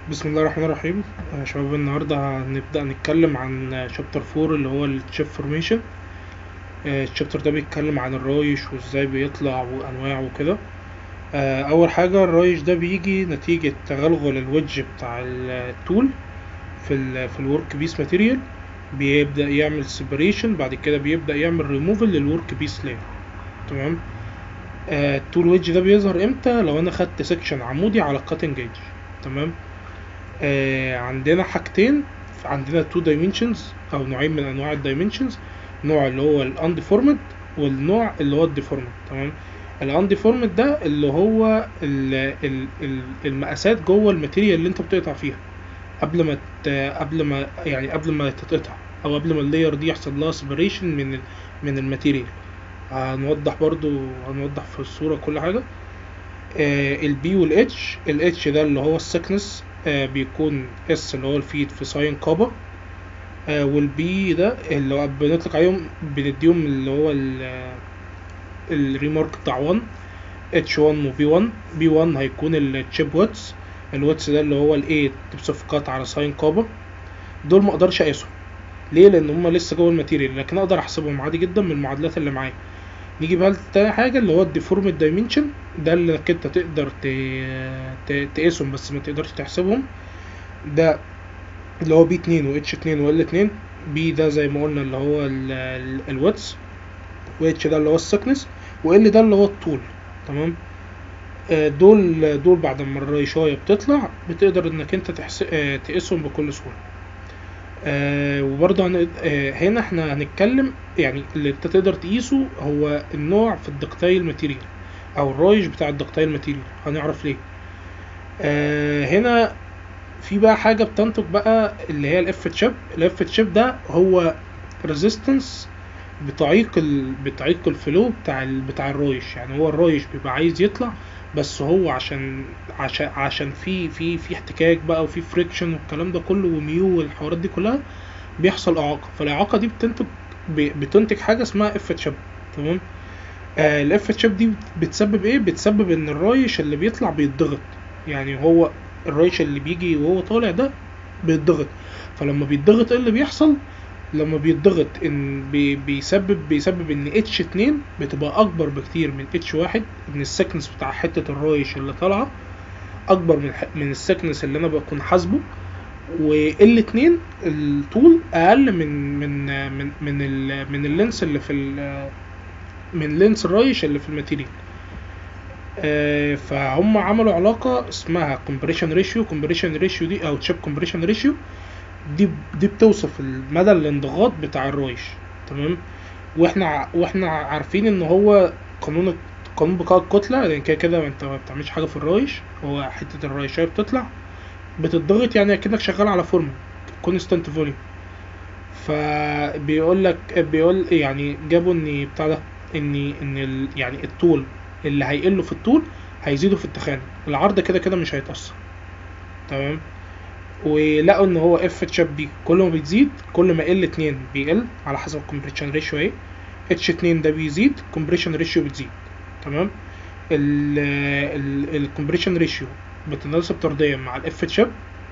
بسم الله الرحمن الرحيم يا شباب النهاردة هنبدأ نتكلم عن شابتر فور اللي هو الشيب فورميشن الشابتر ده بيتكلم عن الرايش وازاي بيطلع وانواعه وكده آه، اول حاجة الرايش ده بيجي نتيجة تغلغل الوجه بتاع التول في ال في الورك بيس ماتيريال بيبدأ يعمل سيبريشن بعد كده بيبدأ يعمل ريموفل للورك بيس لاير تمام آه، التول ويدج ده بيظهر امتى لو انا خدت سيكشن عمودي على الكاتنج ايدج تمام آه عندنا حاجتين عندنا تو دايمنشنز او نوعين من انواع الدايمنشنز نوع اللي هو الانديفورمد والنوع اللي هو الديفورمد تمام الانديفورمد ده اللي هو ال ال ال المقاسات جوه الماتيريال اللي انت بتقطع فيها قبل ما ت... قبل ما يعني قبل ما تتقطع او قبل ما اللاير دي يحصل لها سيبريشن من ال... من الماتيريال هنوضح برضو هنوضح في الصورة كل حاجة آه البي والاتش الاتش ده اللي هو السكنس آه بيكون اس اللي هو الفيد في ساين كابا آه والبي ده اللي هو بنطلق عليهم بنديهم اللي هو الريمارك بتاع 1 اتش 1 وبي 1 بي 1 هيكون التشيب واتس الواتس ده اللي هو الايه تبس اوف كات على ساين كابا دول ما اقدرش اقيسهم ليه لان هم لسه جوه الماتيريال لكن اقدر احسبهم عادي جدا من المعادلات اللي معايا نيجي بقى لتاني حاجة اللي هو الديفورمد دايمنشن ده اللي انت تقدر تقيسهم بس ما تقدرش تحسبهم ده اللي هو بي اتنين و اتش اتنين و ال اتنين بي ده زي ما قلنا اللي هو الواتس و اتش ده اللي هو السكنس و ال ده اللي هو الطول تمام دول دول بعد ما الريشاية بتطلع بتقدر انك انت تحس... تقيسهم بكل سهولة آه وبرضه هن... آه هنا احنا هنتكلم يعني اللي انت تقدر تقيسه هو النوع في الدكتايل ماتيريال او الرايج بتاع الدكتايل ماتيريال هنعرف ليه آه هنا في بقى حاجه بتنتج بقى اللي هي الاف تشيب الاف تشيب ده هو ريزيستنس بتعيق ال... بتعيق الفلو بتاع ال... بتاع الرايش يعني هو الرايش بيبقى عايز يطلع بس هو عشان عشان عشان في في في احتكاك بقى وفي فريكشن والكلام ده كله وميو والحوارات دي كلها بيحصل اعاقه فالاعاقه دي بتنتج بتنتج حاجه اسمها اف تشيب تمام آه الاف تشيب دي بتسبب ايه بتسبب ان الرايش اللي بيطلع بيتضغط يعني هو الرايش اللي بيجي وهو طالع ده بيتضغط فلما بيتضغط ايه اللي بيحصل لما بيتضغط ان بي بيسبب بيسبب ان اتش 2 بتبقى اكبر بكتير من اتش 1 ان السكنس بتاع حته الرايش اللي طالعه اكبر من من السكنس اللي انا بكون حاسبه وال 2 الطول اقل من من من من ال من اللينس اللي في من لينس الرايش اللي في الماتيريال آه فهم عملوا علاقة اسمها compression ratio compression ratio دي او chip compression ratio دي دي بتوصف مدى الانضغاط بتاع الرايش تمام واحنا واحنا عارفين ان هو قانون قانون بقاء الكتله لان كده كده انت ما بتعملش حاجه في الرايش هو حته الرايشايه بتطلع بتضغط يعني اكنك شغال على فورمه كونستانت فوليوم فبيقول لك بيقول يعني جابوا ان بتاع ده ان ان ال يعني الطول اللي هيقله في الطول هيزيدوا في التخانه العرض كده كده مش هيتاثر تمام ولقوا ان هو اف تشاب دي كل ما بتزيد كل ما ال 2 بيقل على حسب الكومبريشن ريشيو ايه اتش 2 ده بيزيد كومبريشن ريشيو بتزيد تمام الكومبريشن ريشيو بتناسب طرديا مع الاف تشاب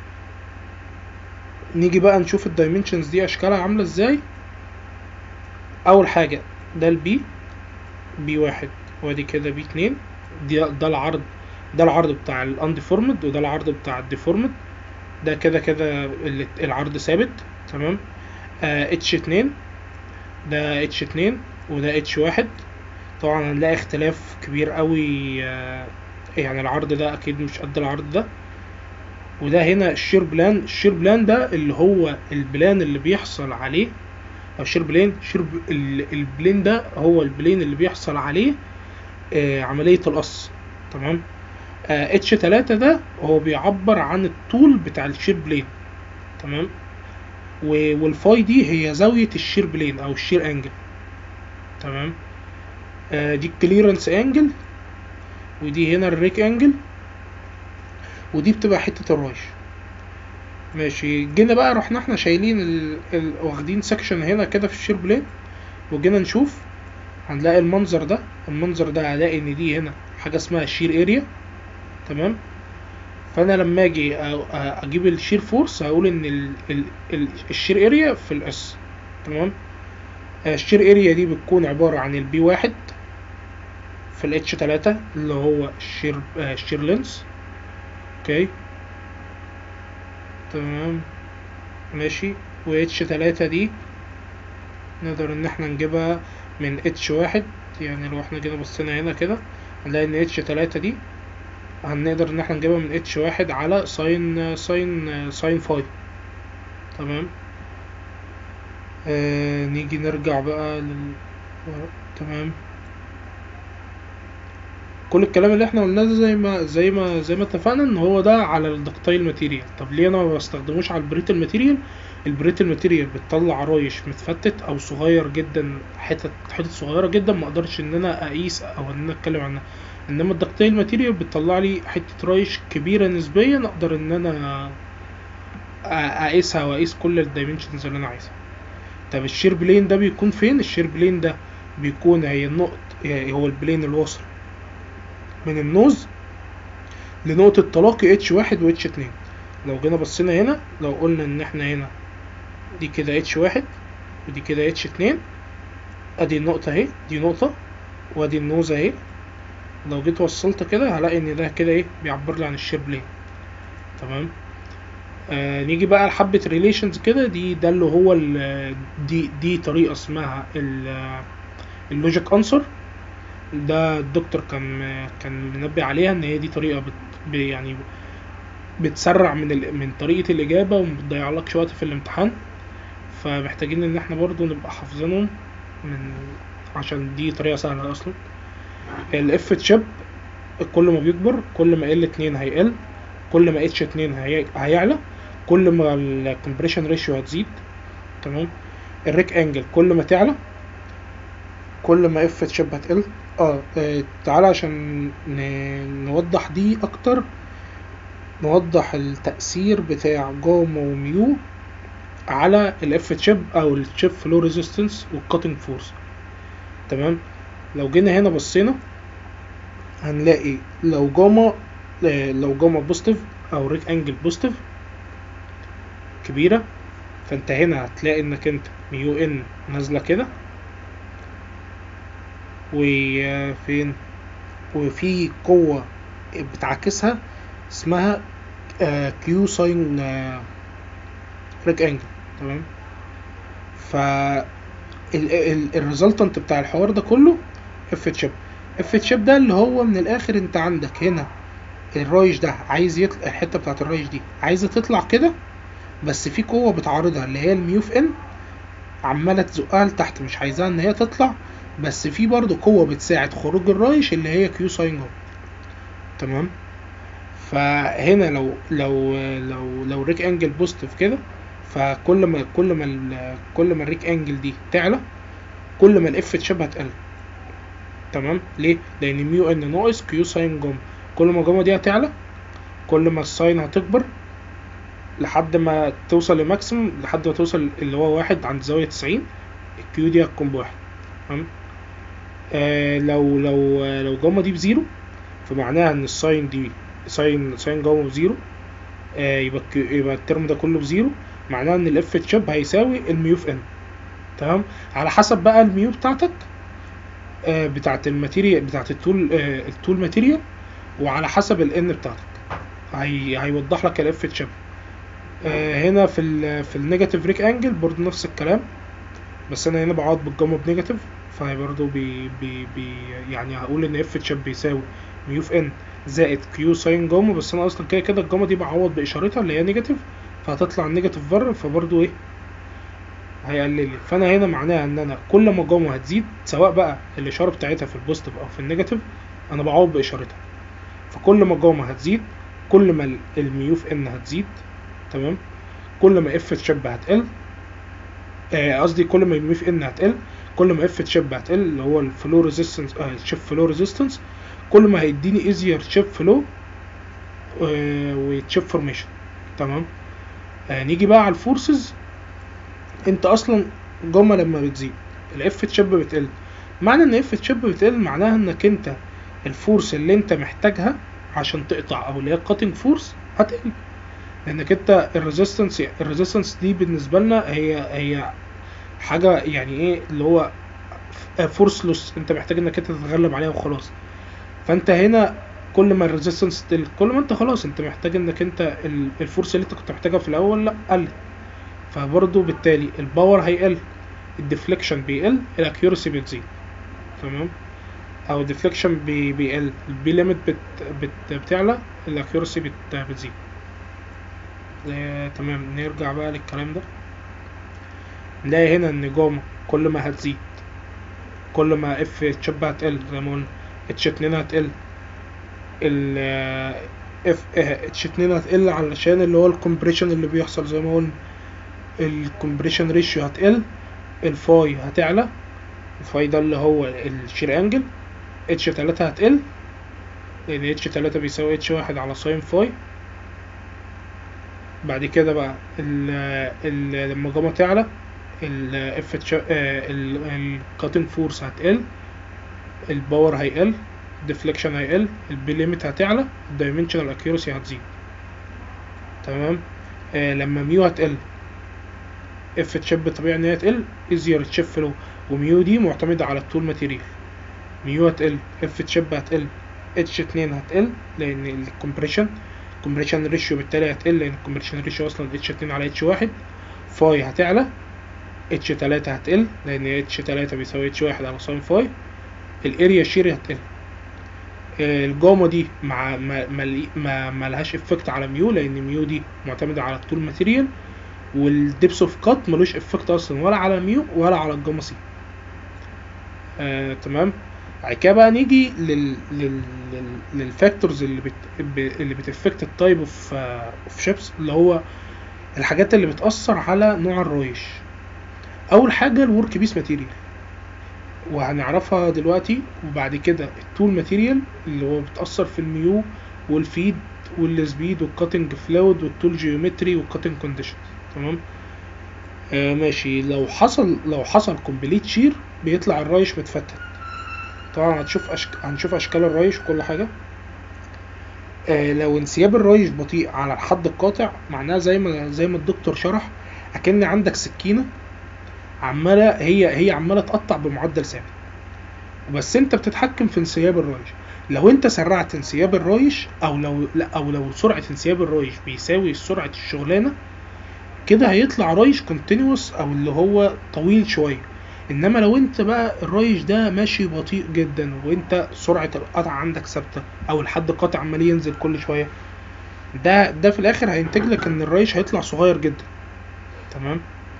نيجي بقى نشوف الدايمنشنز دي اشكالها عامله ازاي اول حاجه ده البي بي واحد وادي كده بي اتنين دي ده العرض ده العرض بتاع الانديفورمد وده العرض بتاع الديفورمد ده كده كده العرض ثابت تمام اتش اتنين ده اتش اتنين وده اتش واحد طبعا هنلاقي اختلاف كبير قوي آه يعني العرض ده اكيد مش قد العرض ده وده هنا الشير بلان الشير بلان ده اللي هو البلان اللي بيحصل عليه او شير بلان شير البلين ده هو البلين اللي بيحصل عليه آه عملية القص تمام اتش uh, 3 ده هو بيعبر عن الطول بتاع الشير بلين تمام والفاي دي هي زاوية الشير بلين او الشير انجل تمام uh, دي الكليرنس انجل ودي هنا الريك انجل ودي بتبقى حتة الرايش ماشي جينا بقى رحنا احنا شايلين ال... ال... واخدين سكشن هنا كده في الشير بلين وجينا نشوف هنلاقي المنظر ده المنظر ده هلاقي ان دي هنا حاجة اسمها الشير اريا تمام فانا لما اجي أ- أ- اجيب الشير فورس هقول ان ال ال ال الشير اريا في الاس تمام آه، الشير اريا دي بتكون عبارة عن البي واحد في الاتش تلاتة اللي هو الشير آه، الشير لينس اوكي تمام ماشي و اتش تلاتة دي نقدر ان احنا نجيبها من اتش واحد يعني لو احنا جينا بصينا هنا كده هنلاقي ان اتش تلاتة دي هنقدر ان احنا نجيبها من اتش واحد على ساين ساين ساين فاي تمام آه نيجي نرجع بقى لل تمام كل الكلام اللي احنا قلناه ده زي ما زي ما زي ما اتفقنا ان هو ده على الدكتايل ماتيريال طب ليه انا ما بستخدموش على البريتل ماتيريال البريتل ماتيريال بتطلع رايش متفتت او صغير جدا حتت حتت صغيره جدا ما اقدرش ان انا اقيس او ان انا اتكلم عنها انما الدكتايل ماتيريال بتطلع لي حته رايش كبيره نسبيا اقدر ان انا أ- اقيسها واقيس كل الدايمنشنز اللي انا عايزها طب الشير بلين ده بيكون فين الشير بلين ده بيكون هي النقط يعني هو البلين اللي واصل من النوز لنقطة تلاقي اتش واحد و اتش اتنين لو جينا بصينا هنا لو قلنا ان احنا هنا دي كده اتش واحد ودي كده اتش اتنين ادي النقطة اهي دي نقطة وادي النوز اهي لو جيت وصلت كده هلاقي ان ده كده ايه بيعبر لي عن الشير بلين تمام آه نيجي بقى لحبة ريليشنز كده دي ده اللي هو ال- دي دي طريقة اسمها ال- اللوجيك انسر ده الدكتور كان كان منبه عليها ان هي دي طريقة بت ب- يعني بتسرع من ال... من طريقة الإجابة وما بتضيعلكش وقت في الامتحان فمحتاجين ان احنا برضو نبقى حافظينهم من عشان دي طريقة سهلة اصلا الاف تشيب كل ما بيكبر كل ما ال اتنين هيقل كل ما اتش اتنين هي... هيعلى كل ما الكمبريشن ريشيو هتزيد تمام الريك انجل كل ما تعلى كل ما اف تشيب هتقل اه آه، تعالى عشان ن... نوضح دي اكتر نوضح التأثير بتاع جاما وميو على الاف تشيب او الشيب فلو ريزيستنس والكاتنج فورس تمام لو جينا هنا بصينا هنلاقي لو جاما آه، لو جاما بوزيتيف او ريك انجل بوزيتيف كبيرة فانت هنا هتلاقي انك انت ميو ان نازلة كده وفين وفي قوة بتعكسها اسمها كيو ساين ريك انجل تمام ف الريزلتنت بتاع الحوار ده كله اف تشيب اف تشيب ده اللي هو من الاخر انت عندك هنا الرايش ده عايز يطلع الحته بتاعت الرايش دي عايزه تطلع كده بس في قوه بتعارضها اللي هي الميو في ان عماله تزقها لتحت مش عايزاها ان هي تطلع بس في برضه قوه بتساعد خروج الرايش اللي هي كيو ساين جو تمام فهنا لو لو لو لو ريك انجل بوزيتيف كده فكل ما كل ما ال- كل ما الريك انجل دي تعلى كل ما الاف تشيب هتقل تمام ليه لان ميو ان ناقص كيو ساين جاما كل ما جاما دي هتعلى كل ما الساين هتكبر لحد ما توصل لماكسيموم لحد ما توصل اللي هو واحد عند زاوية تسعين الكيو دي هتكون بواحد تمام آه لو لو لو جاما دي بزيرو فمعناها ان الساين دي ساين ساين جاما بزيرو آه يبقى الك- يبقى الترم ده كله بزيرو معناها ان الاف تشيب هيساوي الميو في ان تمام على حسب بقى الميو بتاعتك آه بتاعت الماتيريال بتاعت التول آه التول ماتيريال وعلى حسب الان بتاعتك هي هيوضح لك الاف تشيب آه هنا في ال في النيجاتيف ريك انجل برضه نفس الكلام بس انا هنا بعوض بالجاما بنيجاتيف فهي برضه بي بي بي يعني هقول ان اف تشيب بيساوي ميو في ان زائد كيو ساين جاما بس انا اصلا كده كده الجاما دي بعوض باشارتها اللي هي نيجاتيف فهتطلع النيجاتيف بره فبرضه ايه هيقلل لي فانا هنا معناها ان انا كل ما جاما هتزيد سواء بقى الاشاره بتاعتها في البوزيتيف او في النيجاتيف انا بعوض باشارتها فكل ما جاما هتزيد كل ما ال- الميو في ان هتزيد تمام كل ما اف تشيب هتقل آه، قصدي كل ما الميو في ان هتقل كل ما اف تشيب هتقل اللي هو الفلو ريزيستنس آه الشيب فلو ريزيستنس كل ما هيديني ايزير شيب فلو وتشيب فورميشن تمام آه نيجي بقى على الفورسز انت اصلا جاما لما بتزيد الاف تشيب بتقل معنى ان اف تشيب بتقل معناها انك انت الفورس اللي انت محتاجها عشان تقطع او اللي هي الكاتنج فورس هتقل لانك انت الريزيستنس الريزيستنس دي بالنسبه لنا هي هي حاجه يعني ايه اللي هو فورس لوس انت محتاج انك انت تتغلب عليها وخلاص فانت هنا كل ما الريزيستنس تقل كل ما انت خلاص انت محتاج انك انت ال- الفرصه اللي انت كنت محتاجها في الاول لا قلت فبرضه بالتالي الباور هيقل الديفليكشن بيقل الاكيورسي بتزيد تمام او الديفليكشن بي بيقل البي ليميت بت بت بتعلى الاكيورسي بت بتزيد آه تمام نرجع بقى للكلام ده نلاقي هنا ان جاما كل ما هتزيد كل ما اف تشب هتقل زي ما قلنا اتش اتنين هتقل ال اف اتش اتنين هتقل علشان اللي هو الكومبريشن اللي بيحصل زي ما قلنا الكومبريشن ريشيو هتقل الفاي هتعلى الفاي ده اللي هو الشير انجل اتش تلاتة هتقل لان اتش تلاتة بيساوي اتش واحد على ساين فاي بعد كده بقى ال ال لما جاما تعلى ال اف الكاتنج فورس هتقل الباور هيقل الديفليكشن هيقل البي ليميت هتعلى الدايمنشنال اكيورسي هتزيد تمام آه لما ميو هتقل اف تشيب طبيعي ان هي تقل ايزير تشيب فلو وميو دي معتمدة على الطول ماتيريال ميو هتقل اف تشيب هتقل اتش اتنين هتقل لان الكومبريشن الكومبريشن ريشيو بالتالي هتقل لان الكومبريشن ريشيو اصلا اتش اتنين على اتش واحد فاي هتعلى اتش تلاتة هتقل لان اتش تلاتة بيساوي اتش واحد على ساين فاي الاريا شير هتقل آه، الجاما دي مع ما ما ما, ما لهاش افكت على ميو لان ميو دي معتمده على الطول ماتيريال والدبس اوف كات ملوش افكت اصلا ولا على ميو ولا على الجاما سي آه، تمام بعد كده بقى نيجي لل لل لل للفاكتورز اللي بت ب- اللي بتفكت التايب اوف اوف شيبس اللي هو الحاجات اللي بتأثر على نوع الرايش اول حاجه الورك بيس ماتيريال وهنعرفها دلوقتي وبعد كده التول ماتيريال اللي هو بتأثر في الميو والفيد والسبيد والكاتنج فلويد والتول جيومتري والكاتنج كونديشنز تمام آه ماشي لو حصل لو حصل كومبليت شير بيطلع الرايش متفتت طبعا هتشوف أشك... هنشوف اشكال الرايش وكل حاجه آه لو انسياب الرايش بطيء على الحد القاطع معناها زي ما زي ما الدكتور شرح اكن عندك سكينه عماله هي هي عماله تقطع بمعدل ثابت بس انت بتتحكم في انسياب الرايش لو انت سرعت انسياب الرايش او لو لا او لو سرعه انسياب الرايش بيساوي سرعه الشغلانه كده هيطلع رايش كونتينوس او اللي هو طويل شويه انما لو انت بقى الرايش ده ماشي بطيء جدا وانت سرعه القطع عندك ثابته او الحد القطع عمال ينزل كل شويه ده ده في الاخر هينتج لك ان الرايش هيطلع صغير جدا تمام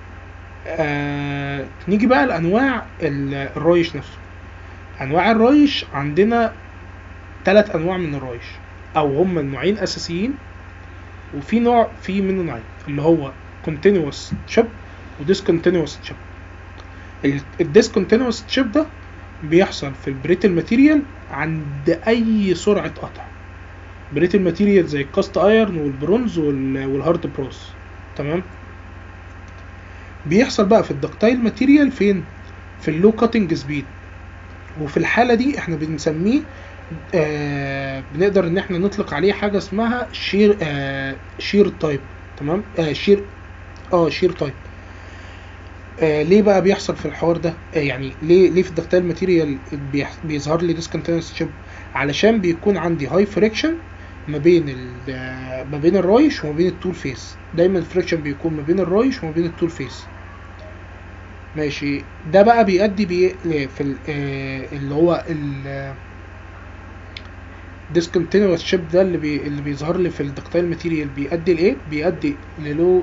آه نيجي بقى لانواع ال- الرايش نفسه انواع الرايش عندنا ثلاث انواع من الرايش او هم النوعين اساسيين وفي نوع في منه نوعين اللي هو continuous chip وديسكونتينوس chip الديسكونتينوس chip ده بيحصل في البريتل ماتيريال عند اي سرعه قطع بريتل ماتيريال زي الكاست ايرن والبرونز وال- والهارد بروس تمام بيحصل بقى في الدكتايل ماتيريال فين في اللو كاتنج سبيد وفي الحاله دي احنا بنسميه آه بنقدر ان احنا نطلق عليه حاجه اسمها شير آه شير تايب تمام آه شير اه شير تايب آه ليه بقى بيحصل في الحوار ده آه يعني ليه ليه في الدكتايل ماتيريال بيح- بيظهر لي ديسكونتينوس شيب علشان بيكون عندي هاي فريكشن ما بين ال- آه، ما بين الرايش وما بين التول فيس دايما الفريكشن بيكون ما بين الرايش وما بين التول فيس ماشي ده بقى بيؤدي بي في ال- آه، اللي هو ال discontinuous شيب ده اللي بي اللي بيظهر لي في الدكتايل ماتيريال بيؤدي لايه بيؤدي للو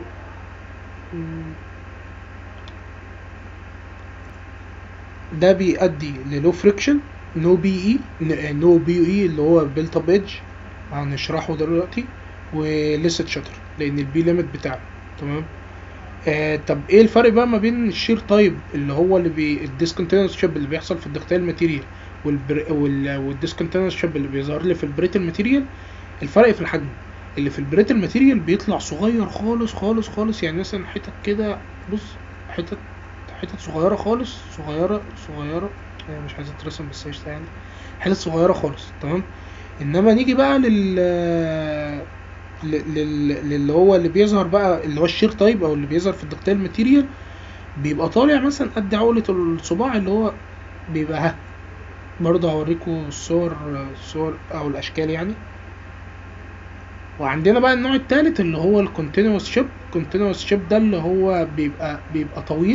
ده بيؤدي للو فريكشن نو بي اي نو بي اي اللي هو بيلت اب ايدج هنشرحه دلوقتي وليست شاتر لان البي ليميت بتاعه تمام آه طب ايه الفرق بقى ما بين الشير تايب اللي هو اللي بي الديسكونتينوس شيب اللي بيحصل في الدكتايل ماتيريال والبر... وال... والديسكونتينوس شيب اللي بيظهر لي في البريتل ماتيريال الفرق في الحجم اللي في البريتل ماتيريال بيطلع صغير خالص خالص خالص يعني مثلا حتت كده بص حتت حتت صغيره خالص صغيره صغيره هي مش عايزه ترسم بس قشطه يعني حتت صغيره خالص تمام انما نيجي بقى لل ل- لل- للي هو اللي بيظهر بقى اللي هو الشير تايب او اللي بيظهر في الدكتايل ماتيريال بيبقى طالع مثلا قد عقلة الصباع اللي هو بيبقى ها برضه هوريكم الصور الصور او الاشكال يعني وعندنا بقى النوع التالت اللي هو الكونتينوس شيب الكونتينوس شيب ده اللي هو بيبقى بيبقى طويل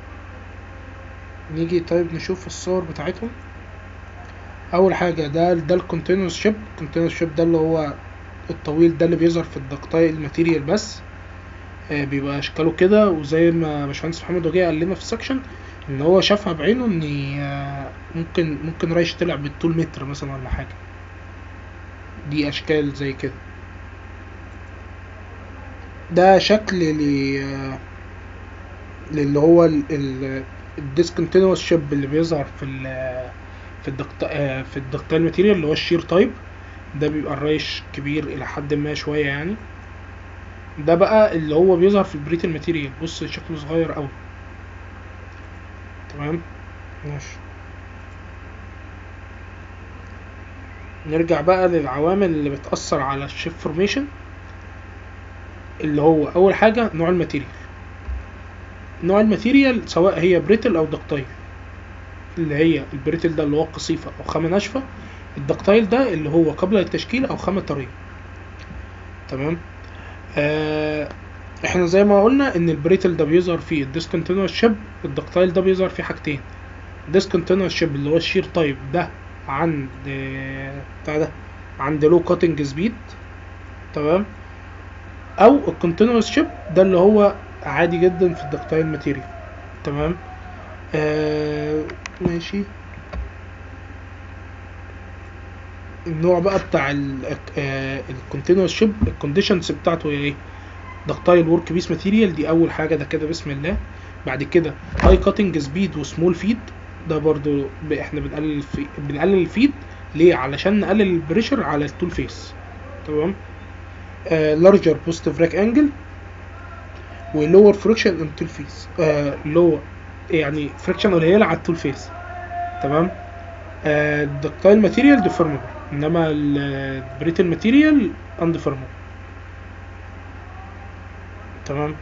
نيجي طيب نشوف الصور بتاعتهم اول حاجه ده ده الكونتينوس شيب الكونتينوس شيب ده اللي هو الطويل ده اللي بيظهر في الدكتايل ماتيريال بس آه، بيبقى اشكاله كده وزي ما باشمهندس محمد وجيه قال لنا في السكشن ان هو شافها بعينه ان آه، ممكن ممكن رايش طلع بالطول متر مثلا ولا حاجه دي اشكال زي كده ده شكل ل آه، للي هو الديسكونتينوس شيب اللي بيظهر في ال في الدكت آه، في الدكتايل ماتيريال اللي هو الشير تايب ده بيبقى الريش كبير الى حد ما شويه يعني ده بقى اللي هو بيظهر في البريتل ماتيريال بص شكله صغير قوي تمام ماشي نرجع بقى للعوامل اللي بتأثر على الشيب فورميشن اللي هو أول حاجة نوع الماتيريال نوع الماتيريال سواء هي بريتل أو دكتايل اللي هي البريتل ده اللي هو قصيفة أو خامة ناشفة الدكتايل ده اللي هو قبل التشكيل أو خامة طرية تمام آه احنا زي ما قلنا ان البريتل ده بيظهر فيه الديسكونتينوس شيب الدكتايل ده بيظهر فيه حاجتين الديسكونتينوس شيب اللي هو الشير تايب ده عند آه، بتاع ده عند لو كاتنج سبيد تمام او الكونتينوس شيب ده اللي هو عادي جدا في الدكتايل ماتيريال تمام آه ماشي النوع بقى بتاع الكونتينوس شيب الكونديشنز بتاعته هي ايه دكتايل ورك بيس ماتيريال دي اول حاجه ده كده بسم الله بعد كده هاي كاتنج سبيد وسمول فيد ده برضو ب- احنا بنقلل الفي... بنقلل الفيد ليه علشان نقلل البريشر على التول فيس تمام لارجر بوزيتيف راك انجل ولور فريكشن ان تول فيس لور يعني فريكشن قليله على التول فيس تمام الدكتايل ماتيريال ديفورمبل انما البريتل ماتيريال انديفورمبل تمام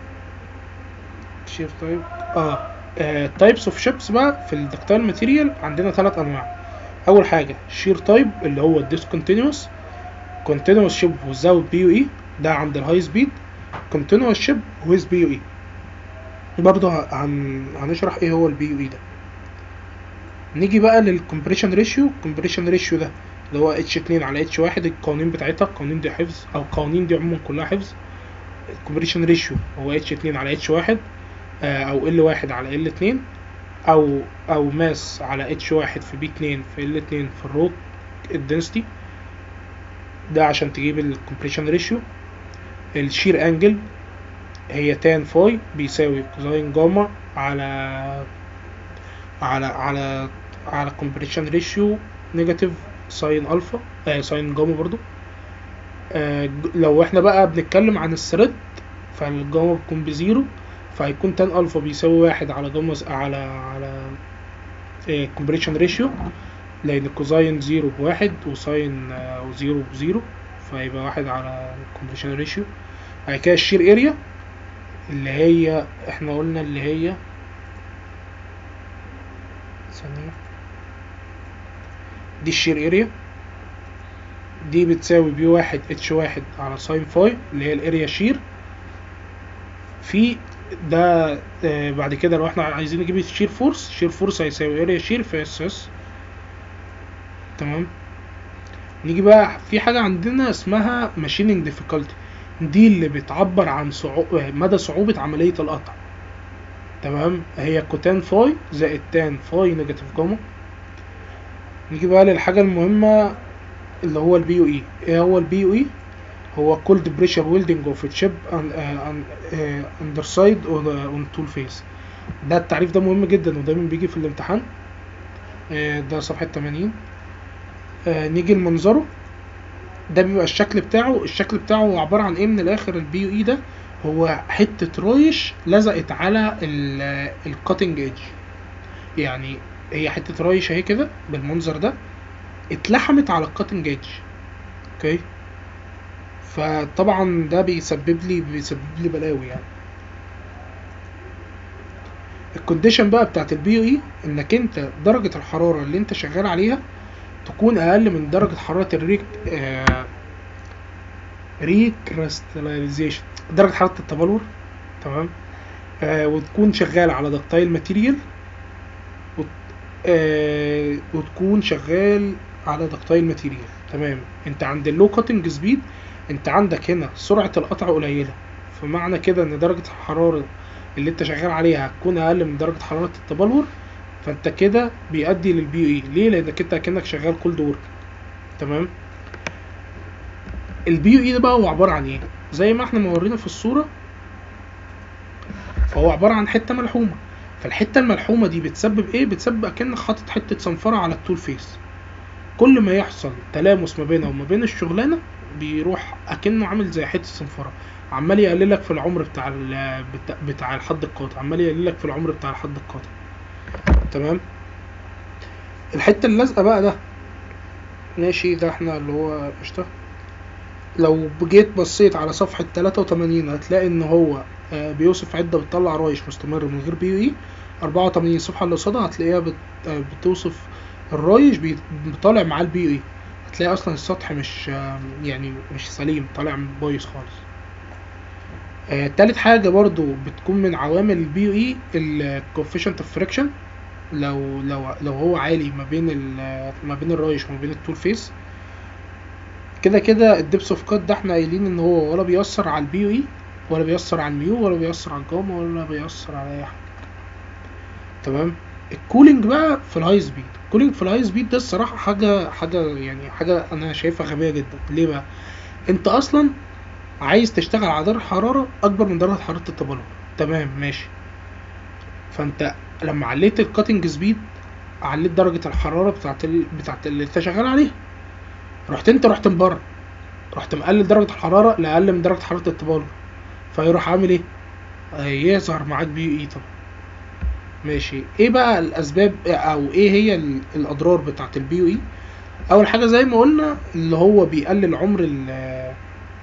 شير تايب اه تايبس اوف شيبس بقى في الدكتايل ماتيريال عندنا ثلاث انواع اول حاجه شير تايب اللي هو الديسكونتينوس كونتينوس شيب وزاوت بي يو اي ده عند الهاي سبيد كونتينوس شيب ويز بي يو اي برضه هن... هنشرح ايه هو البي يو اي ده نيجي بقى للكمبريشن ريشيو الكمبريشن ريشيو ده اللي هو اتش 2 على اتش 1 القوانين بتاعتها القوانين دي حفظ او القوانين دي عموما كلها حفظ الكمبريشن ريشيو هو اتش 2 على اتش 1 او ال 1 على ال 2 او او ماس على اتش 1 في بي 2 في ال 2 في الروت الدنسيتي ده عشان تجيب الكمبريشن ريشيو الشير انجل هي تان فاي بيساوي كوزين جاما على على على على كومبريشن ريشيو نيجاتيف ساين الفا آه ساين جاما برضو آه ج- لو احنا بقى بنتكلم عن الثريد فالجاما بتكون بزيرو فهيكون تان الفا بيساوي واحد على جاما ز- على على كومبريشن ريشيو لان كوزاين زيرو بواحد وساين آه، وزيرو بزيرو فيبقى واحد على الكومبريشن ريشيو بعد كده الشير اريا اللي هي احنا قلنا اللي هي ثانية دي الشير اريا دي بتساوي بي واحد اتش واحد على ساين فاي اللي هي الاريا شير في ده آه، بعد كده لو احنا عايزين نجيب الشير فورس شير فورس هيساوي اريا شير في اس اس تمام نيجي بقى في حاجة عندنا اسمها ماشيننج ديفيكولتي دي اللي بتعبر عن صعو... مدى صعوبة عملية القطع تمام هي كوتان فاي زائد تان فاي نيجاتيف جاما نيجي بقى للحاجة المهمة اللي هو البي يو اي ايه هو البي يو اي هو كولد بريشر ويلدنج اوف تشيب اندر سايد اون تول فيس ده التعريف ده مهم جدا ودايما بيجي في الامتحان آه، ده صفحة 80 آه، نيجي لمنظره ده بيبقى الشكل بتاعه الشكل بتاعه عبارة عن ايه من الاخر البي يو اي ده هو حتة رايش لزقت على الكاتنج ايدج يعني هي حتة رايش اهي كده بالمنظر ده اتلحمت على الكاتنج ايدج اوكي فطبعا ده بيسبب لي بيسبب لي بلاوي يعني الكونديشن بقى بتاعت البي او اي انك انت درجة الحرارة اللي انت شغال عليها تكون اقل من درجة حرارة الريك آه ريكريستاليزيشن درجة حرارة التبلور تمام آه وتكون شغال على دكتايل ماتيريال وت... آه وتكون شغال على دكتايل ماتيريال تمام انت عند اللو كاتنج سبيد انت عندك هنا سرعة القطع قليلة فمعنى كده ان درجة الحرارة اللي انت شغال عليها هتكون اقل من درجة حرارة التبلور فانت كده بيؤدي للبي اي ليه لانك انت كأنك شغال كولد وورك تمام البي اي ده بقى هو عبارة عن ايه زي ما احنا مورينا في الصورة فهو عبارة عن حتة ملحومة فالحتة الملحومة دي بتسبب ايه بتسبب اكنك حاطط حتة صنفرة على التول فيس كل ما يحصل تلامس ما بينها وما بين الشغلانة بيروح اكنه عامل زي حتة صنفرة عمال يقللك في العمر بتاع ال- بتاع, بتاع الحد القاطع عمال يقللك في العمر بتاع الحد القاطع تمام الحتة اللازقة بقى ده ماشي ده احنا اللي هو قشطة لو جيت بصيت على صفحة 83 هتلاقي ان هو آه، بيوصف عدة بتطلع رايش مستمر من غير بي اي 84 الصفحة اللي قصادها هتلاقيها بت... آه، بتوصف الرايش بي- طالع معاه البي اي هتلاقي اصلا السطح مش آه، يعني مش سليم طالع بايظ خالص آه، تالت حاجة برضو بتكون من عوامل البي اي الكوفيشنت اوف فريكشن لو لو لو هو عالي ما بين ال- ما بين الرايش وما بين التول فيس كده كده الدبس اوف كات ده احنا قايلين ان هو ولا بيأثر على البي اي ولا بيأثر على الميو ولا بيأثر على الجاما ولا بيأثر على اي حاجة تمام الكولينج بقى في الهاي سبيد الكولينج في الهاي سبيد ده الصراحة حاجة حاجة يعني حاجة انا شايفها غبية جدا ليه بقى انت اصلا عايز تشتغل على درجة حرارة اكبر من درجة حرارة التبلور تمام ماشي فانت لما عليت الكاتنج سبيد عليت درجة الحرارة بتاعت ال... بتاعت اللي انت شغال عليها رحت انت رحت مبرر رحت مقلل درجة الحرارة لأقل من درجة حرارة التبلور فيروح عامل ايه؟ يظهر معاك بي اي طبعا ماشي ايه بقى الاسباب او ايه هي ال- الاضرار بتاعت البي اي اول حاجه زي ما قلنا اللي هو بيقلل عمر ال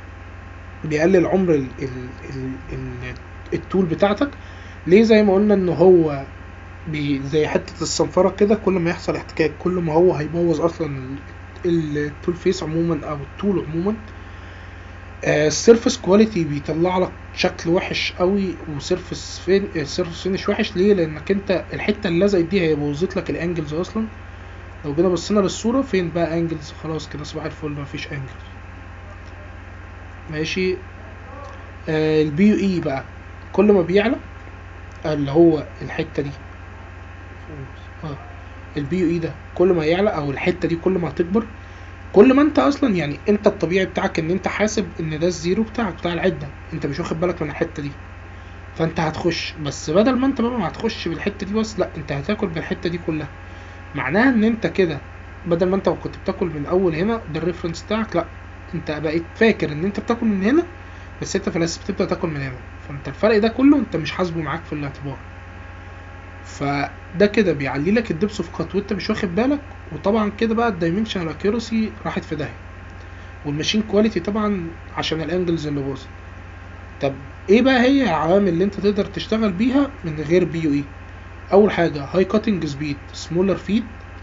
بيقلل عمر ال ال ال ال التول بتاعتك ليه زي ما قلنا ان هو بي زي حته الصنفره كده كل ما يحصل احتكاك كل ما هو هيبوظ اصلا ال- التول فيس عموما او التول عموما السيرفس كواليتي بيطلع لك شكل وحش قوي وسيرفس فين سيرفس فينش وحش ليه لانك انت الحته اللي لزقت دي هي بوظت لك الانجلز اصلا لو جينا بصينا للصوره فين بقى انجلز خلاص كده صباح الفل مفيش انجلز ماشي آه البي يو اي بقى كل ما بيعلى اللي هو الحته دي اه البي يو اي ده كل ما يعلى او الحته دي كل ما هتكبر كل ما انت اصلا يعني انت الطبيعي بتاعك ان انت حاسب ان ده الزيرو بتاعك بتاع العده انت مش واخد بالك من الحته دي فانت هتخش بس بدل ما انت بقى ما هتخش بالحته دي بس لا انت هتاكل بالحته دي كلها معناها ان انت كده بدل ما انت كنت بتاكل من اول هنا ده الريفرنس بتاعك لا انت بقيت فاكر ان انت بتاكل من هنا بس انت في الاساس بتبدا تاكل من هنا فانت الفرق ده كله انت مش حاسبه معاك في الاعتبار فده كده بيعلي لك الدبس اوف كات وانت مش واخد بالك وطبعا كده بقى الدايمنشنال اكيورسي راحت في داهيه والماشين كواليتي طبعا عشان الانجلز اللي باظت طب ايه بقى هي العوامل اللي انت تقدر تشتغل بيها من غير بي يو اي اول حاجه هاي كاتنج سبيد سمولر فيد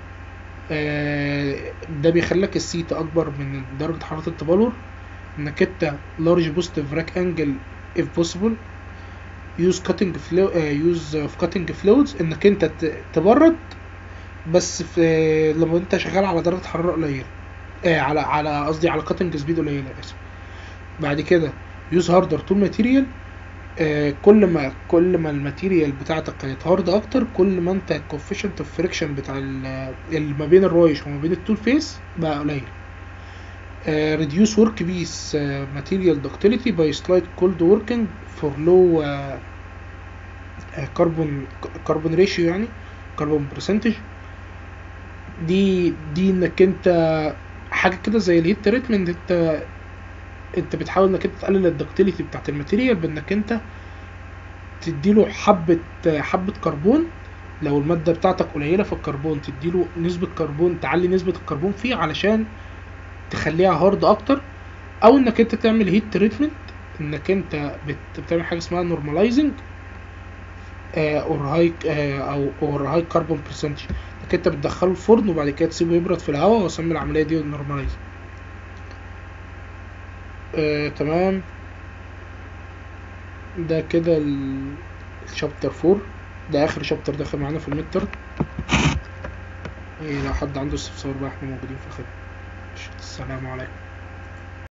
ده بيخليك السيت اكبر من درجه حراره التبلور انك انت لارج بوزيتيف راك انجل if possible use cutting flow uh, use of cutting fluids انك انت ت- تبرد بس في لما انت شغال على درجه حراره قليله آه على على قصدي على cutting speed قليله اسف بعد كده use harder tool material آه كل ما كل ما الماتيريال بتاعتك كانت هارد اكتر كل ما انت الكوفيشنت اوف فريكشن بتاع ال- اللي ما بين الرايش وما بين التول فيس بقى قليل Uh, reduce work piece uh, material ductility by slight cold working for low uh, uh, carbon carbon ratio يعني carbon percentage دي دي انك انت حاجه كده زي الهيت تريتمنت انت انت بتحاول انك انت تقلل الدكتيليتي بتاعت الماتيريال بانك انت تديله حبه حبه كربون لو الماده بتاعتك قليله في الكربون تديله نسبه كربون تعلي نسبه الكربون فيه علشان تخليها هارد اكتر او انك انت تعمل هيت تريتمنت انك انت بت- بتعمل حاجه اسمها نورماليزنج اور هاي او اور هاي كربون برسنتج انك انت بتدخله الفرن وبعد كده تسيبه يبرد في الهواء واسمي العمليه دي نورماليزنج آه، تمام ده كده الشابتر 4 ده اخر شابتر داخل معانا في الميد إيه لو حد عنده استفسار بقى احنا موجودين في الخدمة السلام عليكم